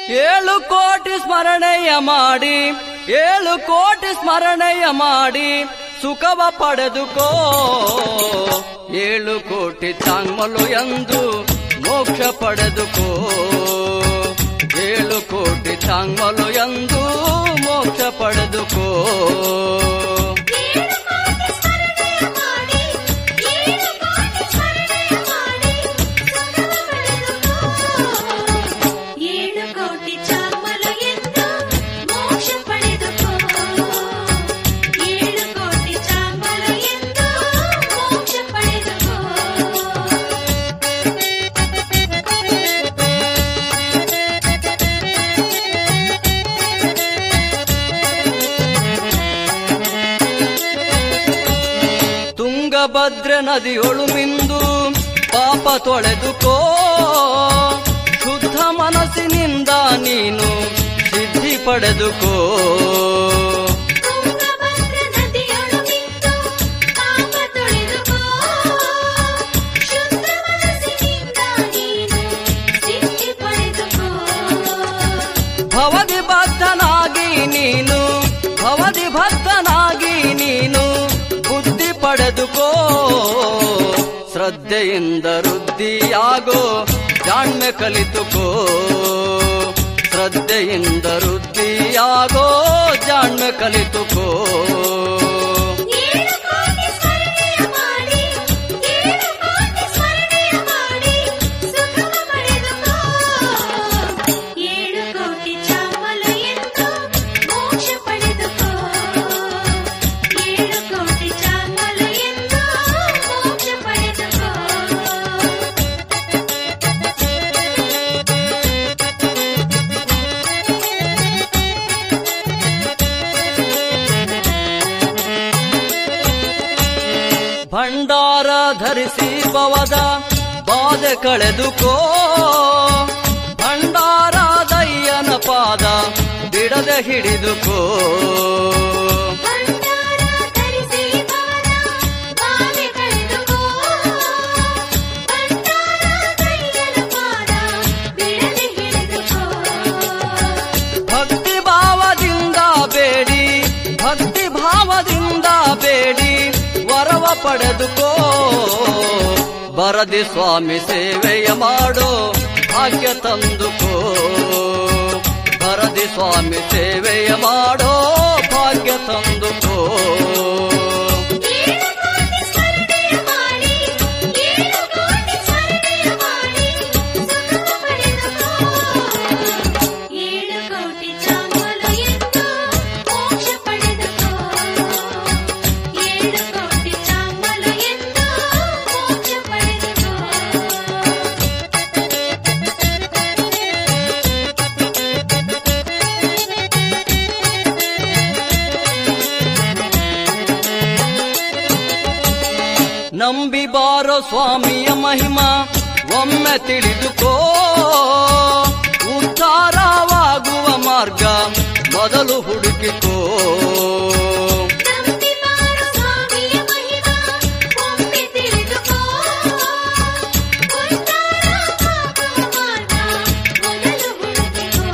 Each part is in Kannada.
ಏಳು ಕೋಟಿ ಸ್ಮರಣೆಯ ಮಾಡಿ ಏಳು ಕೋಟಿ ಸ್ಮರಣೆಯ ಮಾಡಿ ಸುಖವ ಪಡೆದುಕೋ ಏಳು ಕೋಟಿ ಚಾಂಗ್ಮಲು ಎಂದು ಮೋಕ್ಷ ಪಡೆದುಕೋ ಏಳು ಕೋಟಿ ಚಾಂಗ್ಮಲು ಎಂದು ಮೋಕ್ಷ ಪಡೆದುಕೋ ಏಳು ಕೋಟಿ ಸ್ಮರಣೆಯ ಮಾಡಿ ಏಳು ಕೋಟಿ ಸ್ಮರಣೆಯ ಮಾಡಿ ಸುಖವ ಪಡೆದುಕೋ ಏಳು ಕೋಟಿ ಚಾಮಲ ಎಂದು ಮೋಕ್ಷ ಪಡೆದುಕೋ ಏಳು ಕೋಟಿ ಚಾಮಲ ಎಂದು ಮೋಕ್ಷ ಪಡೆದುಕೋ ತುಂಗಭದ್ರೆ ನದಿಯೊಳು ಮಿಂದು ಪಾಪ ತೊಳೆದುಕೋ ಶುದ್ಧ ಮನಸ್ಸಿನಿಂದ ನೀನು ಸಿದ್ಧಿ ಪಡೆದುಕೋ ತುಂಗಭದ್ರ ನದಿಯೊಳು ಮಿಂದು ಪಾಪ ತೊಳೆದುಕೋ ಶುದ್ಧ ಮನಸ್ಸಿನಿಂದ ನೀನು ಸಿದ್ಧಿ ಪಡೆದುಕೋ ಭವದಿ ಬದ್ಧನಾಗಿ ನೀನು ಭವದಿ ಬದ್ಧನಾಗಿ ನೀನು ಬುದ್ಧಿ ಪಡೆದುಕೋ ಶ್ರದ್ಧೆಯಿಂದ ವೃದ್ಧಿಯಾಗೋ ಜಾಣ್ಮೆ ಕಲಿತುಕೋ ಶ್ರದ್ಧೆಯಿಂದ ವೃದ್ಧಿಯಾಗೋ ಜಾಣ್ಮೆ ಕಲಿತುಕೋ ಏಳು ಕೋಟಿ ಸ್ಮರಣೆಯ ಮಾಡಿ ಏಳು ಕೋಟಿ ಸ್ಮರಣೆಯ ಮಾಡಿ ಸುಖವ ಪಡೆದುಕೋ ಏಳು ಕೋಟಿ ಚಾಮಲ ಎಂದು ಮೋಕ್ಷ ಪಡೆದುಕೋ ಏಳು ಕೋಟಿ ಚಾಮಲ ಎಂದು ಮೋಕ್ಷ ಪಡೆದುಕೋ ಭಂಡಾರ ಧರಿಸಿ ಬವದ ಬಾಧೆ ಕಳೆದುಕೋ ಭಂಡಾರ ದಯ್ಯನ ಪಾದ ಬಿಡದೆ ಹಿಡಿದುಕೋ ಭಂಡಾರ ಧರಿಸಿ ಬಾರ ಬಾವೆ ಕಳೆದುಕೋ ಭಂಡಾರ ದಯ್ಯನ ಪಾದ ಬಿಡದೆ ಹಿಡಿದುಕೋ ಭಕ್ತಿ ಭಾವದಿಂದ ಬೇಡಿ ಭಕ್ತಿ ಭಾವದಿಂದ ಬೇಡಿ ವರವ ಪಡೆದುಕೋ ಬರದಿ ಸ್ವಾಮಿ ಸೇವೆಯ ಮಾಡೋ ಭಾಗ್ಯ ತಂದುಕೋ ಬರದಿ ಸ್ವಾಮಿ ಸೇವೆಯ ಮಾಡೋ ಭಾಗ್ಯ ತಂದುಕೋ ಏಳು ಕೋಟಿ ಸ್ಮರಣೆಯ ಮಾಡಿ ಏಳು ಕೋಟಿ ಸ್ಮರಣೆಯ ಮಾಡಿ ಸುಖವ ಪಡೆದುಕೋ ಏಳು ಕೋಟಿ ಚಾಮಲ ಎಂದು ಮೋಕ್ಷ ಪಡೆದುಕೋ ಏಳು ಕೋಟಿ ಚಾಮಲ ಎಂದು ಮೋಕ್ಷ ಪಡೆದುಕೋ ನಂಬಿ ಬಾರೋ ಸ್ವಾಮಿಯ ಮಹಿಮಾ ಒಮ್ಮೆ ತಿಳಿದುಕೋ ಉದ್ಧಾರವಾಗುವ ಮಾರ್ಗ ಮೊದಲು ಹುಡುಕಿಕೋ ನಂಬಿ ಬಾರೋ ಸ್ವಾಮಿಯ ಮಹಿಮಾ ಒಮ್ಮೆ ತಿಳಿದುಕೋ ಉದ್ಧಾರವಾಗುವ ಮಾರ್ಗ ಮೊದಲು ಹುಡುಕಿಕೋ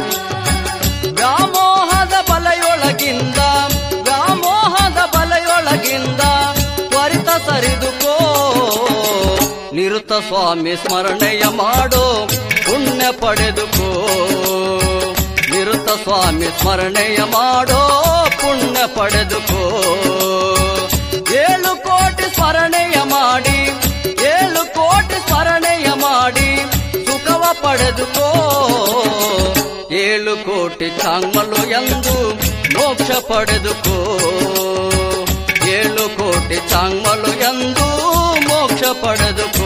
ವ್ಯಾಮೋಹದ ಬಲೆಯೊಳಗಿಂದ ವ್ಯಾಮೋಹದ ಬಲೆಯೊಳಗಿಂದ ತ್ವರಿತ ಸರಿದುಕೋ ನಿರುತ ಸ್ವಾಮಿ ಸ್ಮರಣೆಯ ಮಾಡೋ ಪುಣ್ಯ ಪಡೆದುಕೋ ನಿರುತ ಸ್ವಾಮಿ ಸ್ಮರಣೆಯ ಮಾಡೋ ಪುಣ್ಯ ಪಡೆದುಕೋ ಏಳು ಕೋಟಿ ಸ್ಮರಣೆಯ ಮಾಡಿ ಏಳು ಕೋಟಿ ಸ್ಮರಣೆಯ ಮಾಡಿ ಸುಖವ ಪಡೆದುಕೋ ಏಳು ಕೋಟಿ ಚಾಂಗ್ಮಲು ಎಂದು ಮೋಕ್ಷ ಪಡೆದುಕೋ ಏಳು ಕೋಟಿ ಚಾಂಗ್ಮಲು ಎಂದು ಮೋಕ್ಷ ಪಡೆದುಕೋ